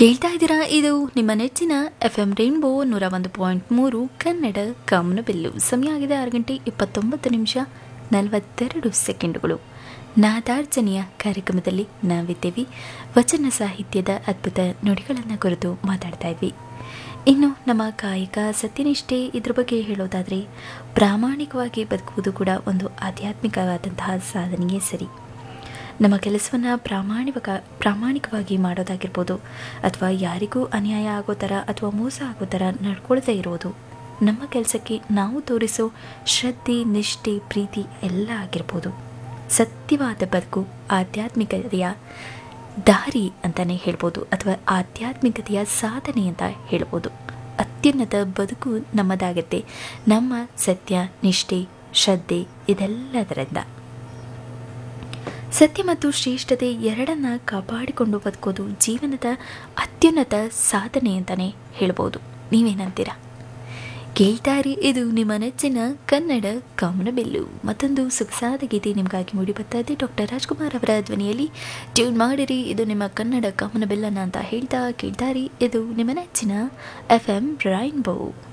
ಕೇಳ್ತಾ ಇದ್ದೀರಾ ಇದು ನಿಮ್ಮ ನೆಚ್ಚಿನ ಎಫ್ ಎಂ ರೈನ್ಬೋ ನೂರ ಒಂದು ಪಾಯಿಂಟ್ ಮೂರು ಕನ್ನಡ ಕಾಮನಬಿಲ್ಲು ಸಮಯ ಆಗಿದೆ ಆರು ಗಂಟೆ ಇಪ್ಪತ್ತೊಂಬತ್ತು ನಿಮಿಷ ನಲವತ್ತೆರಡು ಸೆಕೆಂಡುಗಳು ನಾದಾರ್ಜನೆಯ ಕಾರ್ಯಕ್ರಮದಲ್ಲಿ ನಾವಿದ್ದೇವೆ ವಚನ ಸಾಹಿತ್ಯದ ಅದ್ಭುತ ನುಡಿಗಳನ್ನು ಕುರಿತು ಮಾತಾಡ್ತಾ ಇದ್ವಿ ಇನ್ನು ನಮ್ಮ ಕಾಯಕ ಸತ್ಯನಿಷ್ಠೆ ಇದ್ರ ಬಗ್ಗೆ ಹೇಳೋದಾದರೆ ಪ್ರಾಮಾಣಿಕವಾಗಿ ಬದುಕುವುದು ಕೂಡ ಒಂದು ಆಧ್ಯಾತ್ಮಿಕವಾದಂತಹ ಸಾಧನೆಯೇ ಸರಿ ನಮ್ಮ ಕೆಲಸವನ್ನು ಪ್ರಾಮಾಣಿಕ ಪ್ರಾಮಾಣಿಕವಾಗಿ ಮಾಡೋದಾಗಿರ್ಬೋದು ಅಥವಾ ಯಾರಿಗೂ ಅನ್ಯಾಯ ಆಗೋ ಥರ ಅಥವಾ ಮೋಸ ಆಗೋ ಥರ ನಡ್ಕೊಳ್ದೇ ಇರೋದು ನಮ್ಮ ಕೆಲಸಕ್ಕೆ ನಾವು ತೋರಿಸೋ ಶ್ರದ್ಧೆ ನಿಷ್ಠೆ ಪ್ರೀತಿ ಎಲ್ಲ ಆಗಿರ್ಬೋದು ಸತ್ಯವಾದ ಬದುಕು ಆಧ್ಯಾತ್ಮಿಕತೆಯ ದಾರಿ ಅಂತಲೇ ಹೇಳ್ಬೋದು ಅಥವಾ ಆಧ್ಯಾತ್ಮಿಕತೆಯ ಸಾಧನೆ ಅಂತ ಹೇಳ್ಬೋದು ಅತ್ಯುನ್ನತ ಬದುಕು ನಮ್ಮದಾಗತ್ತೆ ನಮ್ಮ ಸತ್ಯ ನಿಷ್ಠೆ ಶ್ರದ್ಧೆ ಇದೆಲ್ಲದರಿಂದ ಸತ್ಯ ಮತ್ತು ಶ್ರೇಷ್ಠತೆ ಎರಡನ್ನ ಕಾಪಾಡಿಕೊಂಡು ಬದುಕೋದು ಜೀವನದ ಅತ್ಯುನ್ನತ ಸಾಧನೆ ಅಂತಲೇ ಹೇಳ್ಬೋದು ನೀವೇನಂತೀರಾ ಕೇಳ್ತಾರಿ ಇದು ನಿಮ್ಮ ನೆಚ್ಚಿನ ಕನ್ನಡ ಕಾಮನಬಿಲ್ಲು ಮತ್ತೊಂದು ಸೊಗಸಾದ ಗೀತೆ ನಿಮಗಾಗಿ ಮೂಡಿ ಬರ್ತಾ ಇದೆ ಡಾಕ್ಟರ್ ರಾಜ್ಕುಮಾರ್ ಅವರ ಧ್ವನಿಯಲ್ಲಿ ಟ್ಯೂನ್ ಮಾಡಿರಿ ಇದು ನಿಮ್ಮ ಕನ್ನಡ ಕಾಮನಬಿಲ್ಲನ್ನ ಅಂತ ಹೇಳ್ತಾ ಕೇಳ್ತಾರಿ ಇದು ನಿಮ್ಮ ನೆಚ್ಚಿನ ಎಫ್ ಎಂ ರೈನ್ಬೋ